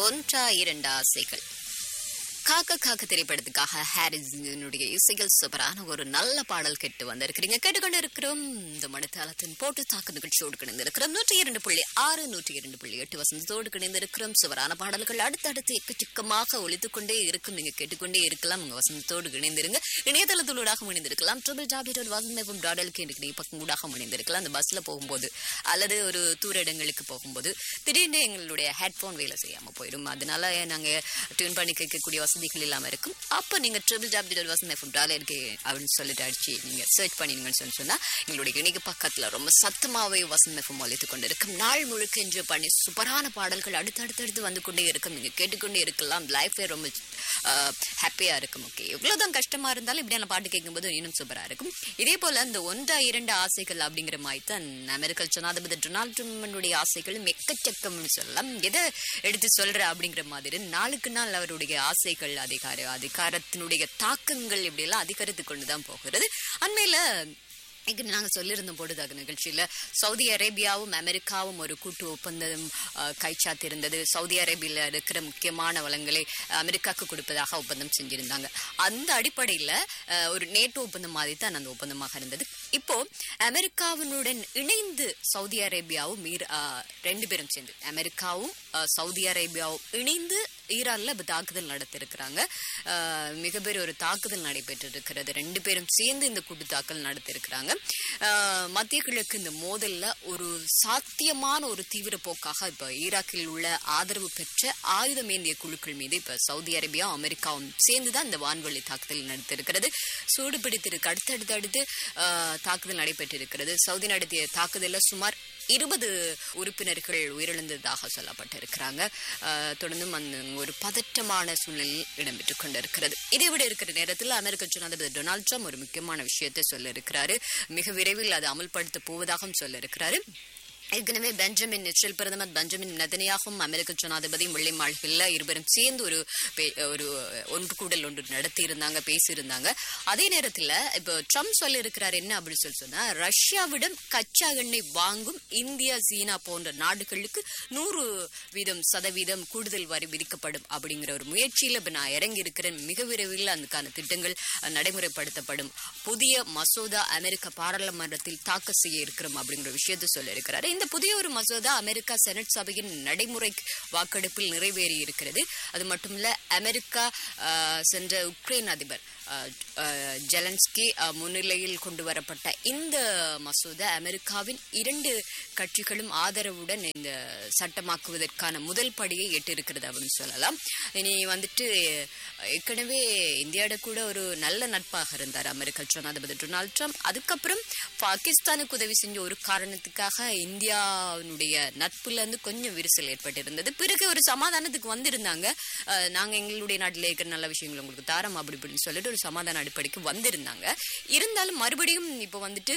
ஒன்றா இரண்டு ஆசைகள் காக்க காக்க திரைப்படத்துக்காக ஹாரிசனுடைய இசைகள் சூப்பரான ஒரு நல்ல பாடல் கேட்டு வந்திருக்கிறீங்க கேட்டுக்கொண்டு இருக்கிறோம் இந்த மணித்தாளத்தின் போட்டு தாக்கு நிகழ்ச்சியோடு கிணைந்திருக்கிறோம் நூற்றி இரண்டு புள்ளி ஆறு நூற்றி இரண்டு புள்ளி எட்டு வசந்தத்தோடு கிணைந்திருக்கிறோம் சுவரான பாடல்கள் அடுத்தடுத்து எக்கச்சக்கமாக ஒழித்துக் கொண்டே இருக்கும் நீங்க கேட்டுக்கொண்டே இருக்கலாம் உங்க வசந்தத்தோடு இணைந்திருங்க இணையதளத்தூடாக இணைந்திருக்கலாம் ட்ரிபிள் ஜாபி டாட் வாசந்தம் டாட் எல்கே இணைய பக்கம் ஊடாக இணைந்திருக்கலாம் அந்த பஸ்ல போகும்போது அல்லது ஒரு தூர இடங்களுக்கு போகும்போது திடீர்னு எங்களுடைய ஹெட்போன் வேலை செய்யாம போயிடும் அதனால நாங்க டியூன் பண்ணி கேட்கக்கூடிய வசதிகள் இல்லாம இருக்கும் அப்ப நீங்க ட்ரிபிள் ஜாப் dot Vasanth FM dot LK அப்படின்னு சொல்லிட்டு அடிச்சு நீங்க சர்ச் பண்ணினீங்கன்னு சொல்லி சொன்னா எங்களுடைய இணைய பக்கத்துல ரொம்ப சத்தமாவே வசந்த் எஃப்எம் ஒழித்துக் கொண்டு இருக்கும் நாள் முழுக்க என்று பண்ணி சூப்பரான பாடல்கள் அடுத்தடுத்தடுத்து வந்து கொண்டே இருக்கும் நீங்க கேட்டுக்கொண்டே இருக்கலாம் லைஃபே ரொம்ப ஹாப்பியா இருக்கும் ஓகே எவ்வளவுதான் கஷ்டமா இருந்தாலும் இப்படியான பாட்டு கேட்கும்போது இன்னும் சூப்பரா இருக்கும் இதே போல இந்த ஒன்றா இரண்டு ஆசைகள் அப்படிங்கிற மாதிரி தான் அமெரிக்க ஜனாதிபதி டொனால்ட் ட்ரம்பனுடைய ஆசைகளும் எக்கச்சக்கம்னு சொல்லலாம் எதை எடுத்து சொல்ற அப்படிங்கிற மாதிரி நாளுக்கு நாள் அவருடைய ஆசைகள் அதிகார அதிகாரத்தினுடைய தாக்கங்கள் இப்படி எல்லாம் அதிகரித்து கொண்டுதான் போகிறது அண்மையில இங்க நாங்க சொல்லியிருந்தோம் பொழுதாக நிகழ்ச்சியில சவுதி அரேபியாவும் அமெரிக்காவும் ஒரு கூட்டு ஒப்பந்தம் அஹ், கைச்சாத்திருந்தது சவுதி அரேபியால இருக்கிற முக்கியமான வளங்களை அமெரிக்காவுக்கு கொடுப்பதாக ஒப்பந்தம் செஞ்சிருந்தாங்க அந்த அடிப்படையில அஹ், ஒரு நேட்டோ ஒப்பந்தம் மாதிரி தான் அந்த ஒப்பந்தமாக இருந்தது இப்போ அமெரிக்காவினுடன் இணைந்து சவுதி அரேபியாவும் ஈர- அஹ், ரெண்டு பேரும் சேர்ந்து அமெரிக்காவும் அஹ், சவுதி அரேபியாவும் இணைந்து ஈரான்ல இப்ப தாக்குதல் நடத்திருக்கிறாங்க அஹ், மிகப்பெரிய ஒரு தாக்குதல் நடைபெற்று இருக்கிறது ரெண்டு பேரும் சேர்ந்து இந்த கூட்டு தாக்கல் நடத்திருக்கிறாங்க அஹ், மத்திய கிழக்கு இந்த மோதல்ல ஒரு சாத்தியமான ஒரு தீவிர போக்காக இப்ப ஈராக்கில் உள்ள ஆதரவு பெற்ற ஆயுதமேந்திய குழுக்கள் மீது இப்ப சவுதி அரேபியா அமெரிக்காவும் சேர்ந்துதான் இந்த வான்வழி தாக்குதல் நடத்திருக்கிறது சூடு பிடித்திருக்கு அடுத்தடுத்து அடுத்து அஹ், தாக்குதல் நடைபெற்றிருக்கிறது சவுதி நடத்திய தாக்குதல்ல சுமார் இருபது உறுப்பினர்கள் உயிரிழந்ததாக சொல்லப்பட்டிருக்கிறாங்க அஹ், தொடர்ந்தும் அந்த ஒரு பதற்றமான சூழ்நிலையில் இடம்பெற்றுக் கொண்டிருக்கிறது இதை விட இருக்கிற நேரத்தில் அமெரிக்க ஜனாதிபதி டொனால்ட் ட்ரம்ப் ஒரு முக்கியமான விஷயத்தை சொல்ல இருக்கிறாரு மிக விரைவில் அதை அமல்படுத்த போவதாகவும் சொல்ல இருக்கிறாரு ஏற்கனவே பெஞ்சமின் நிச்சல் பிரதமர் பெஞ்சமின் நெதனியாகவும் அமெரிக்க ஜனாதிபதியும் வெள்ளை மாளிகையில் இருவரும் சேர்ந்து ஒரு பே- ஒரு ஒன்று கூடல் ஒன்று நடத்தி இருந்தாங்க பேசியிருந்தாங்க அதே நேரத்தில் இப்போ ட்ரம்ப் சொல்ல இருக்கிறார் என்ன அப்படின்னு சொல்லி சொன்னா ரஷ்யாவிடம் கச்சா எண்ணெய் வாங்கும் இந்தியா சீனா போன்ற நாடுகளுக்கு நூறு வீதம் சதவீதம் கூடுதல் வரி விதிக்கப்படும் அப்படிங்கிற ஒரு முயற்சியில் இப்போ நான் இறங்கி இருக்கிறேன் மிக விரைவில் அதுக்கான திட்டங்கள் அஹ், நடைமுறைப்படுத்தப்படும் புதிய மசோதா அமெரிக்க பாராளுமன்றத்தில் தாக்கல் செய்ய இருக்கிறோம் அப்படிங்கிற விஷயத்தை சொல்ல இருக்கிறாரு இந்த புதிய ஒரு மசோதா அமெரிக்கா செனட் சபையின் நடைமுறை வாக்கெடுப்பில் நிறைவேறி இருக்கிறது அது மட்டுமல்ல அமெரிக்கா அஹ், சென்ற உக்ரைன் அதிபர் அஹ், அஹ், ஜெலன்ஸ்கி அஹ், முன்னிலையில் கொண்டு வரப்பட்ட இந்த மசோதா அமெரிக்காவின் இரண்டு கட்சிகளும் ஆதரவுடன் இந்த சட்டமாக்குவதற்கான முதல் படியை எட்டிருக்கிறது அப்படின்னு சொல்லலாம் இனி வந்துட்டு ஏற்கனவே இந்தியாவோட கூட ஒரு நல்ல நட்பாக இருந்தார் அமெரிக்க ஜனாதிபதி டொனால்ட் ட்ரம்ப் அதுக்கப்புறம் பாகிஸ்தானுக்கு உதவி செஞ்ச ஒரு காரணத்துக்காக இந்தியாவினுடைய நட்புல இருந்து கொஞ்சம் விரிசல் ஏற்பட்டிருந்தது பிறகு ஒரு சமாதானத்துக்கு வந்திருந்தாங்க அஹ், நாங்க எங்களுடைய நாட்டில் இருக்கிற நல்ல விஷயங்கள் உங்களுக்கு தாரம் அப்படி இப்படின்னு சொல்லிட்டு ஒரு சமாதான அடிப்படைக்கு வந்திருந்தாங்க இருந்தாலும் மறுபடியும் இப்போ வந்துட்டு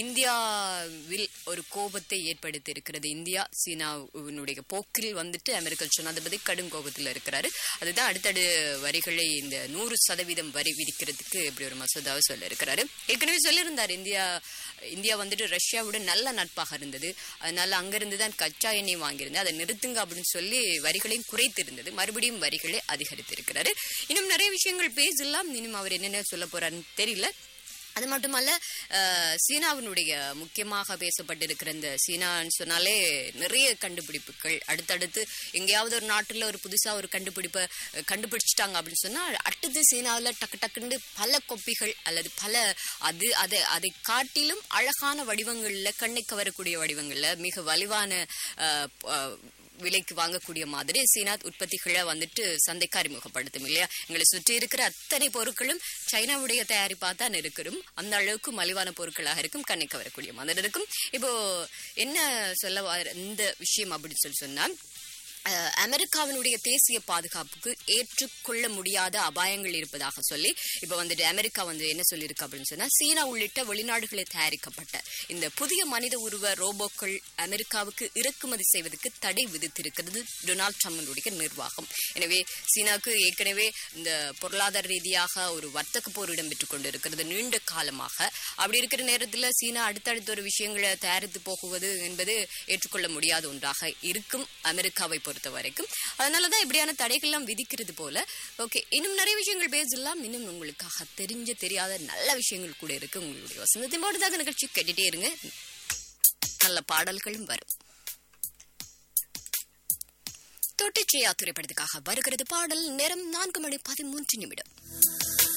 இந்தியாவில் ஒரு கோபத்தை ஏற்படுத்தி இருக்கிறது இந்தியா சீனாவினுடைய போக்கில் வந்துட்டு அமெரிக்க ஜனாதிபதி கடும் கோபத்தில் இருக்கிறாரு அதுதான் அடுத்தடு வரிகளை இந்த நூறு சதவீதம் வரி விதிக்கிறதுக்கு இப்படி ஒரு மசோதாவை சொல்ல இருக்கிறாரு ஏற்கனவே சொல்லியிருந்தார் இந்தியா இந்தியா வந்துட்டு ரஷ்யாவுடன் நல்ல நட்பாக இருந்தது அதனால அங்கிருந்து தான் கச்சா எண்ணெய் வாங்கியிருந்தது அதை நிறுத்துங்க அப்படின்னு சொல்லி வரிகளையும் குறைத்திருந்தது மறுபடியும் வரிகளை அதிகரித்திருக்கிறாரு இன்னும் நிறைய விஷயங்கள் பேசலாம் இன்னும் அவர் என்னென்ன சொல்ல போறாருன்னு தெரியல அது மட்டுமல்ல அஹ், சீனாவினுடைய முக்கியமாக பேசப்பட்டிருக்கிற இந்த சீனான்னு சொன்னாலே நிறைய கண்டுபிடிப்புகள் அடுத்தடுத்து எங்கேயாவது ஒரு நாட்டில் ஒரு புதுசா ஒரு கண்டுபிடிப்பை அஹ், கண்டுபிடிச்சிட்டாங்க அப்படின்னு சொன்னா அடுத்தது சீனாவில் டக்கு டக்குன்னு பல கொப்பிகள் அல்லது பல அது அதை அதை காட்டிலும் அழகான வடிவங்கள்ல கண்ணை கவரக்கூடிய வடிவங்கள்ல மிக வலிவான அஹ், அஹ், விலைக்கு வாங்கக்கூடிய மாதிரி சீனா உற்பத்திகளை வந்துட்டு சந்தைக்கு அறிமுகப்படுத்தும் இல்லையா எங்களை சுற்றி இருக்கிற அத்தனை பொருட்களும் சைனாவுடைய தயாரிப்பா தான் இருக்கிறோம் அந்த அளவுக்கு மலிவான பொருட்களாக இருக்கும் கண்ணைக்கு வரக்கூடிய மாதிரி இருக்கும் இப்போ என்ன சொல்ல வர இந்த விஷயம் அப்படின்னு சொல்லி சொன்னா அஹ், அமெரிக்காவினுடைய தேசிய பாதுகாப்புக்கு ஏற்றுக்கொள்ள முடியாத அபாயங்கள் இருப்பதாக சொல்லி இப்ப வந்துட்டு அமெரிக்கா வந்து என்ன சொல்லியிருக்கு அப்படின்னு சொன்னா சீனா உள்ளிட்ட வெளிநாடுகளில் தயாரிக்கப்பட்ட இந்த புதிய மனித உருவ ரோபோக்கள் அமெரிக்காவுக்கு இறக்குமதி செய்வதற்கு தடை விதித்திருக்கிறது டொனால்ட் ட்ரம்பினுடைய நிர்வாகம் எனவே சீனாவுக்கு ஏற்கனவே இந்த பொருளாதார ரீதியாக ஒரு வர்த்தக போர் இடம்பெற்றுக் கொண்டிருக்கிறது நீண்ட காலமாக அப்படி இருக்கிற நேரத்தில் சீனா அடுத்தடுத்த ஒரு விஷயங்களை தயாரித்து போகுவது என்பது ஏற்றுக்கொள்ள முடியாத ஒன்றாக இருக்கும் அமெரிக்காவை பொறுத்த பொறுத்த வரைக்கும் அதனாலதான் இப்படியான தடைகள்லாம் விதிக்கிறது போல ஓகே இன்னும் நிறைய விஷயங்கள் பேசலாம் இன்னும் உங்களுக்காக தெரிஞ்ச தெரியாத நல்ல விஷயங்கள் கூட இருக்கு உங்களுடைய வசந்தத்தின் போடுதாக நிகழ்ச்சி கேட்டுட்டே இருங்க நல்ல பாடல்களும் வரும் தொட்டிச்சையா திரைப்படத்துக்காக வருகிறது பாடல் நேரம் நான்கு மணி பதிமூன்று நிமிடம்